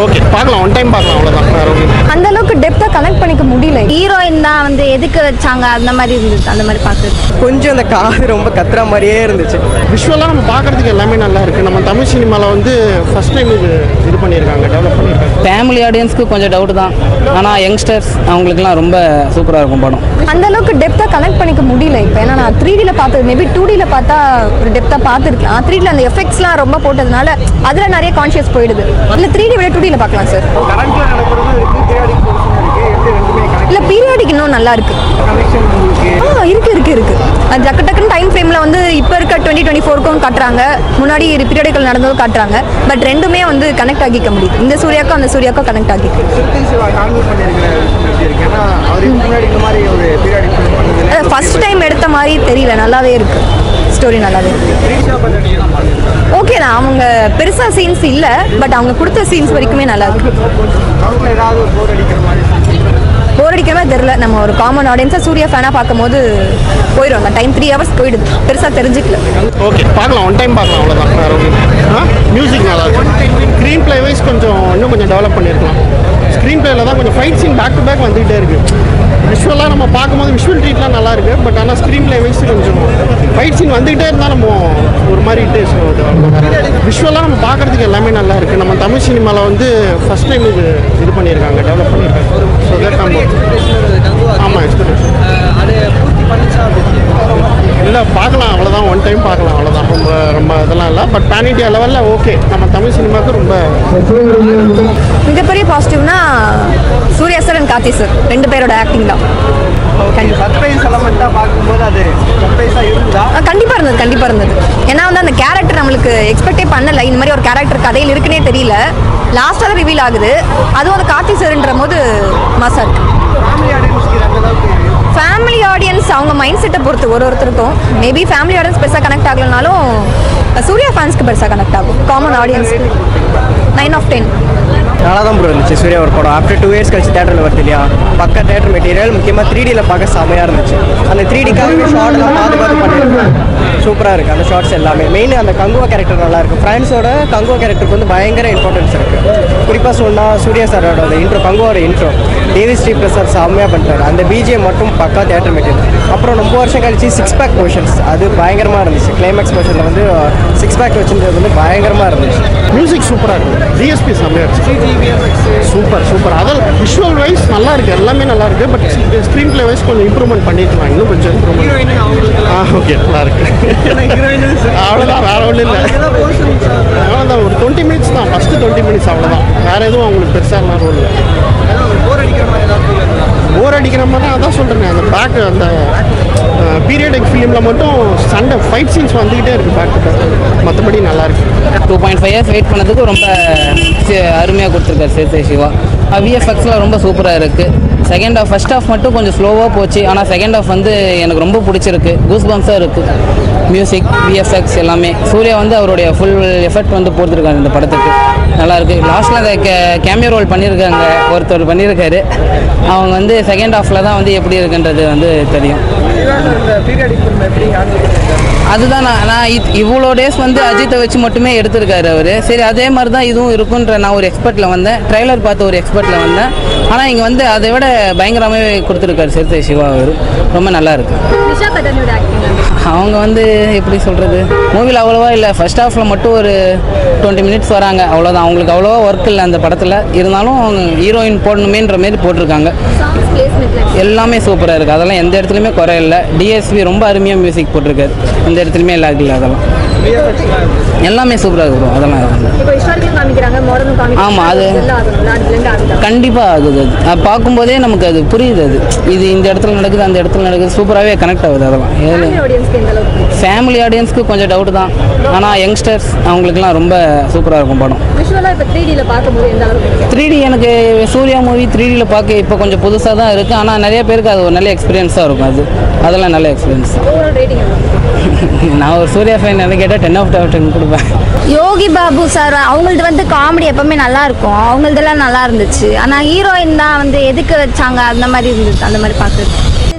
Okay பார்க்கலாம் one time பார்க்கலாம் அவ்வளோதான் வேற ஒன்றும் இல்லை. அந்த அளவுக்கு டெப்தா கனெக்ட் பண்ணிக்க முடியல ஹீரோயின் தான் வந்து எதுக்கு வச்சாங்க அந்த மாதிரி இருந்துச்சு அந்த மாதிரி பார்க்குறது கொஞ்சம் அந்த காது ரொம்ப கத்துற மாதிரியே இருந்துச்சு விஷுவலாக நம்ம பார்க்கறதுக்கு எல்லாமே நல்லா இருக்குது நம்ம தமிழ் சினிமாவில் வந்து ஃபர்ஸ்ட் டைம் இது இது பண்ணியிருக்காங்க டெவலப் பண்ணியிருக்காங்க ஃபேமிலி ஆடியன்ஸ்க்கு கொஞ்சம் டவுட் தான் ஆனால் யங்ஸ்டர்ஸ் அவங்களுக்குலாம் ரொம்ப சூப்பராக இருக்கும் படம் அந்த அளவுக்கு டெப்தா கனெக்ட் பண்ணிக்க முடியல இப்போ ஏன்னா நான் த்ரீ டியில் பார்த்தது மேபி டூ டியில் பார்த்தா ஒரு டெப்தா பார்த்துருக்கலாம் த்ரீ டியில் அந்த எஃபெக்ட்ஸ்லாம் ரொம்ப போட்டதுனால அதில் நிறைய கான்ஷியஸ் போயிடுது இல்லை த்ரீ டி விட டூ டியில் பார்க்கலாம் சார் இல்லை பீரியாடிக் இன்னும் நல்லா இருக்கு ஆ இருக்கு இருக்கு இருக்கு அது டக்கு டக்குன்னு டைம் ஃப்ரேமில் வந்து இப்போ இருக்க டுவெண்ட்டி டுவெண்ட்டி ஃபோருக்கும் காட்டுறாங்க முன்னாடி பீரியாடிக்கல் நடந்ததும் காட்டுறாங்க பட் ரெண்டுமே வந்து கனெக்ட் ஆகிக்க முடியுது இந்த சூர்யாக்கும் அந்த சூர்யாக்கும் கனெக்ட் ஆகிக்கு ஃபர்ஸ்ட் டைம் எடுத்த மாதிரி தெரியல நல்லாவே இருக்கு ஸ்டோரி நல்லாவே இருக்கு ஓகே தான் அவங்க பெருசா சீன்ஸ் இல்ல பட் அவங்க கொடுத்த சீன்ஸ் வரைக்குமே நல்லா இருக்கு போர் அடிக்கிற மாதிரி தெரியல நம்ம ஒரு காமன் ஆடியன்ஸா சூர்யா ஃபேனா பார்க்கும்போது போயிடும் அந்த டைம் த்ரீ ஹவர்ஸ் போயிடுது பெருசா தெரிஞ்சுக்கல ஓகே பார்க்கலாம் ஒன் டைம் பார்க்கலாம் அவ்வளோதான் வேற ஒன்றும் இல்லை. ஆ மியூசிக் நல்லா இருக்கு ஸ்க்ரீன் ப்ளே வைஸ் கொஞ்சம் இன்னும் கொஞ்சம் டெவலப் பண்ணியிருக்கலாம் ஸ்க்ரீன் ப்ளேல தான் கொஞ்சம் fight scene back to back வந்துகிட்டே இருக்கு விஷுவலாக நம்ம பார்க்கும்போது விஷுவல் ட்ரீட்லாம் நல்லா இருக்கு பட் ஆனால் ஸ்க்ரீன் ப்ளே வைஸ் கொஞ்சம் ஃபைட் சீன் வந்துகிட்டே இருந்தால் நம்ம ஒரு மாதிரி டேஸ்ட் விஷுவலாக நம்ம பார்க்கறதுக்கு எல்லாமே நல்லா இருக்கு நம்ம தமிழ் சினிமாவில் வந்து ஃபர்ஸ்ட் டைம் இது இது பண்ணியிருக்காங்க டெவலப் பண்ணியிருக்காங்க ஸோ தட் நம்ம ஆமாம் எக்ஸ்பெக்டேஷன் இல்லை பார்க்கலாம் அவ்வளோதான் ஒன் டைம் பார்க்கலாம் அவ்வளோதான் ரொம்ப ரொம்ப இதெல்லாம் இல்லை பட் பேன் இண்டியா லெவலில் ஓகே நம்ம தமிழ் சினிமாவுக்கு ரொம்ப மிகப்பெரிய பாசிட்டிவ்னா Suriya sir and Karthi sir ரெண்டு பேரோட ஆக்டிங் தான் கண்டிப்பா சர்ப்ரைஸ் எலமெண்ட்டாக பார்க்கும்போது அது சர்ப்ரைஸாக இருந்ததா ஆ, கண்டிப்பா இருந்தது கண்டிப்பா இருந்தது ஏன்னா வந்து அந்த கேரக்டர் நம்மளுக்கு எக்ஸ்பெக்டே பண்ணல இந்த மாதிரி ஒரு கேரக்டர் கதையில் இருக்குன்னே தெரியல லாஸ்ட்டாக தான் ரிவீல் ஆகுது அதுவும் அந்த கார்த்தி சார்ன்ற போது மாசா இருக்கு ஃபேமிலி ஆடியன்ஸ் அவங்க மைண்ட் செட்டை பொறுத்து ஒரு ஒருத்தருக்கும் மேபி ஃபேமிலி ஆடியன்ஸ் பெருசாக கனெக்ட் ஆகலனாலும் சூர்யா ஃபேன்ஸ்க்கு பெருசாக கனெக்ட் ஆகும் காமன் ஆடியன்ஸ்க்கு நைன் ஆஃப் டென் நல்லா தான் ப்ரோ இருந்துச்சு சூர்யா ஒரு படம் ஆஃப்டர் டூ இயர்ஸ் கழிச்சு தேட்டரில் வருது இல்லையா பக்க தேட்டர் மெட்டீரியல் முக்கியமாக த்ரீ டியில் பார்க்க செமையாக இருந்துச்சு அந்த த்ரீ டிக்காகவே ஷார்ட்லாம் பார்த்து பார்த்து பண்ணியிருக்கேன் சூப்பராக இருக்குது அந்த ஷார்ட்ஸ் எல்லாமே மெயின் அந்த கங்குவா கேரக்டர் நல்லா இருக்கு ஃப்ரான்ஸோட கங்குவா கேரக்டருக்கு வந்து பயங்கர இம்பார்ட்டன்ஸ் இருக்குது குறிப்பாக சொன்னால் சூர்யா சாரோட அந்த இன்ட்ரோ கங்குவோட இன்ட்ரோ தேவி ஸ்ரீ பிரசாத் செம்மையாக பண்ணிட்டாரு அந்த பிஜிஎம் மட்டும் பக்கா தேட்டர் மெட்டீரியல் அப்புறம் ரொம்ப வருஷம் கழிச்சு சிக்ஸ் பேக் போர்ஷன்ஸ் அது பயங்கரமாக இருந்துச்சு கிளைமேக்ஸ் போர்ஷனில் வந்து சிக்ஸ் பேக் வச்சிருந்தது வந்து பயங்கரமாக இருந்துச்சு மியூசிக் சூப்பராக இருக்கு டிஎஸ்பி செம்மையாக இருக்கு சூப்பர் சூப்பர் அதான் விஷுவல் வைஸ் நல்லா இருக்கு எல்லாமே நல்லா இருக்கு பட் ஸ்க்ரீன் ப்ளே வைஸ் கொஞ்சம் இம்ப்ரூவ்மெண்ட் பண்ணிருக்கலாம் இன்னும் கொஞ்சம் இம்ப்ரூவ்மெண்ட் ஆ ஓகே நல்லா இருக்கு அவ்வளோதான் வேற ஒன்றும் இல்லை அவ்வளோதான் ஒரு டுவெண்ட்டி மினிட்ஸ் தான் ஃபஸ்ட்டு டுவெண்ட்டி மினிட்ஸ் அவ்வளோதான் வேற எதுவும் அவங்களுக்கு பெருசாக எல்லாம் ரோல் இல்லை போர் அடிக்கிற மாதிரி அதான் சொல்கிறேன் அந்த பேக் அந்த பீரியடிக் ஃபிலிமில் மட்டும் சண்டை ஃபைட் சீன்ஸ் வந்துக்கிட்டே இருக்குது பேக் டு பேக் மற்றபடி நல்லா இருக்கு two point five years wait பண்ணதுக்கு ரொம்ப அருமையாக கொடுத்துருக்காரு சேத்தே சிவா விஎஃப்எக்ஸ்லாம் ரொம்ப சூப்பராக இருக்குது செகண்ட் ஹாஃப் ஃபர்ஸ்ட் ஹாஃப் மட்டும் கொஞ்சம் ஸ்லோவாக போச்சு ஆனால் செகண்ட் ஹாஃப் வந்து எனக்கு ரொம்ப பிடிச்சிருக்கு கூஸ் பம்ஸாக இருக்குது மியூசிக் விஎஃப்எக்ஸ் எல்லாமே சூர்யா வந்து அவருடைய ஃபுல் எஃபர்ட் வந்து போட்டுருக்காரு இந்த படத்துக்கு நல்லா இருக்கு லாஸ்ட்டில் அந்த கே கேமியோ ரோல் பண்ணியிருக்காங்க ஒருத்தர் பண்ணியிருக்காரு அவங்க வந்து செகண்ட் ஹாஃபில் தான் வந்து எப்படி இருக்குன்றது வந்து தெரியும் அதுதான் நான் நான் இத்- இவ்வளோ டேஸ் வந்து அஜித்தை வச்சு மட்டுமே எடுத்திருக்காரு அவர் சரி அதே மாதிரி தான் இதுவும் இருக்குன்ற நான் ஒரு எக்ஸ்பர்ட்டில் வந்தேன் ட்ரைலர் பார்த்து ஒரு எக்ஸ்பர்ட்டில் வந்தேன் ஆனால் இங்கே வந்து அதை விட பயங்கரமாகவே கொடுத்துருக்காரு சிறுத்தை சிவா அவர் ரொம்ப நல்லா இருக்கு நிஷா கதனியோட ஆக்டிங் அவங்க வந்து எப்படி சொல்கிறது மூவியில் அவ்வளோவா இல்லை ஃபர்ஸ்ட் ஹாஃபில் மட்டும் ஒரு டுவெண்ட்டி மினிட்ஸ் வராங்க அவ்வளோதான் அவங்களுக்கு அவ்வளோவா ஒர்க் இல்லை அந்த படத்தில் இருந்தாலும் அவங்க ஹீரோயின் போடணுமேன்ற மாரி போட்டிருக்காங்க சாங்ஸ் பிளேஸ்மெண்ட்ல எல்லாமே சூப்பராக இருக்குது அதெல்லாம் எந்த இடத்துலையுமே குறை இல்லை டிஎஸ்பி ரொம்ப அருமையாக மியூசிக் போட்டிருக்காரு எந்த இடத்துலையுமே லாக் இல்லை அதெல்லாம் எல்லாமே சூப்பராக இருக்கும் அதெல்லாம் இல்லை. இப்போ ஹிஸ்டாரிக்கல் காமிக்கிறாங்க மாடர்னும் காமிக்கிறாங்க ஆமா, அது- எல்லாம் ஆகுது அது blend ஆகுது கண்டிப்பாக ஆகுது அது அது பார்க்கும்போதே நமக்கு அது புரியுது அது இது இந்த இடத்துல நடக்குது அந்த இடத்துல நடக்குது சூப்பராகவே கனெக்ட் ஆகுது அதெல்லாம் ஏழு ஃபேமிலி ஆடியன்ஸ்க்கு எந்த அளவுக்கு ஃபேமிலி ஆடியன்ஸ்க்கு கொஞ்சம் டவுட் தான் ஆனால் யங்ஸ்டர்ஸ் அவங்களுக்குலாம் ரொம்ப சூப்பராக இருக்கும் படம் விஷுவலாக இப்போ த்ரீ டியில் பார்க்கும்போது எந்த அளவுக்கு த்ரீ டி எனக்கு சூர்யா மூவி த்ரீ டியில் பார்க்க இப்போ கொஞ்சம் புதுசாக தான் இருக்குது ஆனால் நிறைய பேருக்கு அது ஒரு நல்ல எக்ஸ்பீரியன்ஸாக இருக்கும் அது அதெல்லாம் நல்ல எக்ஸ்பீரியன்ஸ் ஓவரால் ரேட்டிங் நான் ஒரு சூர்யா ஃபேன் என்ன கேட்டால் டென் ஆஃப் டென் கொடுப்பேன் யோகி பாபு சார் அவங்களது வந்து காமெடி எப்பவுமே நல்லா இருக்கும் அவங்களதெல்லாம் நல்லா இருந்துச்சு ஆனால் ஹீரோயின் தான் வந்து எதுக்கு வச்சாங்க அந்த மாதிரி இருந்துச்சு அந்த மாதிரி பார்க்குறது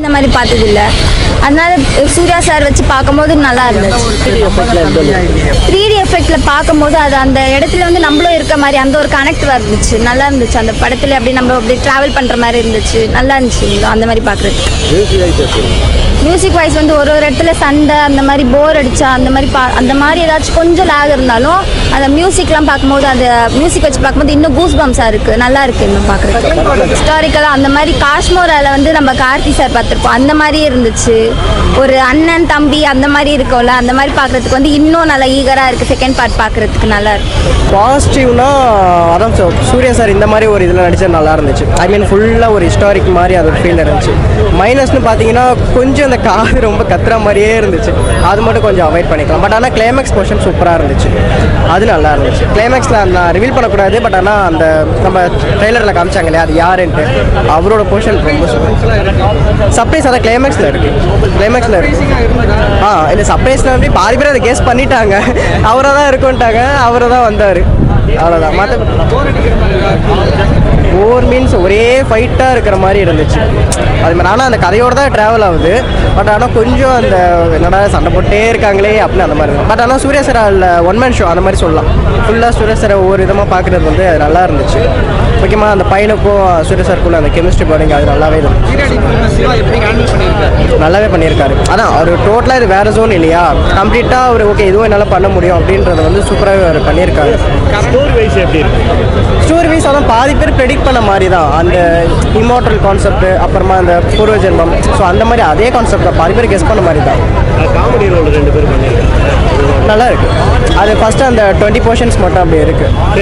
இந்த மாதிரி பார்த்தது இல்ல அதனால சூர்யா சார் வச்சு பார்க்கும்போது நல்லா இருந்துச்சு த்ரீ டி எஃபெக்ட்ல பார்க்கும்போது அது அந்த இடத்துல வந்து நம்மளும் இருக்க மாதிரி அந்த ஒரு கனெக்ட் இருந்துச்சு நல்லா இருந்துச்சு அந்த படத்துல அப்படி நம்ம அப்படி டிராவல் பண்ற மாதிரி இருந்துச்சு நல்லா இருந்துச்சு அந்த மாதிரி பார்க்குறதுக்கு மியூசிக் வைஸ் வந்து ஒரு ஒரு இடத்துல சண்டை அந்த மாதிரி போர் அடிச்சா அந்த மாதிரி பா அந்த மாதிரி ஏதாச்சும் கொஞ்சம் லேக் இருந்தாலும் அந்த மியூசிக்லாம் பார்க்கும்போது அந்த மியூசிக் வச்சு பார்க்கும்போது இன்னும் கூஸ் பம்ஸாக இருக்குது நல்லா இருக்குது இன்னும் பார்க்குறதுக்கு ஹிஸ்டாரிக்கலாக அந்த மாதிரி காஷ்மோரால வந்து நம்ம கார்த்தி சார் பார்த்துருப்போம் அந்த மாதிரி இருந்துச்சு ஒரு அண்ணன் தம்பி அந்த மாதிரி இருக்கும்ல அந்த மாதிரி பார்க்குறதுக்கு வந்து இன்னும் நல்லா ஈகராக இருக்குது செகண்ட் பார்ட் பார்க்குறதுக்கு நல்லா இருக்கு பாசிட்டிவ்னா அதான் சொ- சூர்யா சார் இந்த மாதிரி ஒரு இதில் நடிச்சது நல்லா இருந்துச்சு ஐ மீன் ஃபுல்லாக ஒரு ஹிஸ்டாரிக் மாதிரி அது ஃபீல் இருந்துச்சு மைனஸ்னு பார்த்தீங்கன்னா கொஞ்சம் அந்த காது ரொம்ப கத்துற மாதிரியே இருந்துச்சு அது மட்டும் கொஞ்சம் அவாய்ட் பண்ணிக்கலாம் பட் ஆனால் கிளைமேக்ஸ் போர்ஷன் சூப்பராக இருந்துச்சு அது நல்லா இருந்துச்சு கிளைமேக்ஸில் நான் ரிவீல் பண்ணக்கூடாது பட் ஆனால் அந்த நம்ம ட்ரெய்லரில் காமிச்சாங்க இல்லையா அது யாருன்ட்டு அவரோட போர்ஷன் ரொம்ப சூப்பர் சர்ப்ரைஸ் அதான் கிளைமேக்ஸில் இருக்குது கிளைமேக்ஸில் இருக்கு ஆ இல்லை சர்ப்ரைஸில் வந்து பாதி பேர் அதை கெஸ் பண்ணிட்டாங்க அவராக தான் இருக்கும்ட்டாங்க அவரை தான் வந்தார் அவ்வளோதான் மற்ற ஓவர் மீன்ஸ் ஒரே ஃபைட்டாக இருக்கிற மாதிரி இருந்துச்சு அது மாதிரி ஆனால் அந்த கதையோடு தான் ட்ராவல் ஆகுது பட் ஆனால் கொஞ்சம் அந்த என்னடா சண்டை போட்டே இருக்காங்களே அப்படின்னு அந்த மாதிரி பட் ஆனால் சூர்யா சார் அதில் ஒன் மேன் ஷோ அந்த மாதிரி சொல்லலாம் ஃபுல்லாக சூர்யா சாரை ஒவ்வொரு விதமாக பார்க்குறது வந்து அது நல்லா இருந்துச்சு முக்கியமாக அந்த பையனுக்கும் சூர்யா சாருக்குள்ள அந்த கெமிஸ்ட்ரி பாடிங் அது நல்லாவே இருந்துச்சு நல்லாவே பண்ணியிருக்காரு அதான் அவர் டோட்டலாக இது வேற ஜோன் இல்லையா கம்ப்ளீட்டாக அவர் ஓகே இதுவும் என்னால் பண்ண முடியும் அப்படின்றத வந்து சூப்பராகவே அவர் பண்ணியிருக்காரு ஸ்டோரி வைஸ் எப்படி இருக்கு ஸ்டோரி வைஸ் அதான் பாதி பேர் ப்ரெடிக்ட் பண்ண மாதிரி தான் அந்த இமோட்டல் கான்செப்ட் அப்புறமா அந்த பூர்வ ஜென்மம் ஸோ அந்த மாதிரி அதே கான்செப்ட் தான் பாதி பேர் கெஸ் பண்ண மாதிரி தான் காமெடி ரோல் ரெண்டு பேரும் பண்ணியிருக்காங்க நல்லா இருக்கு அது ஃபஸ்ட்டு அந்த டுவெண்ட்டி போர்ஷன்ஸ் மட்டும் அப்படி இருக்குது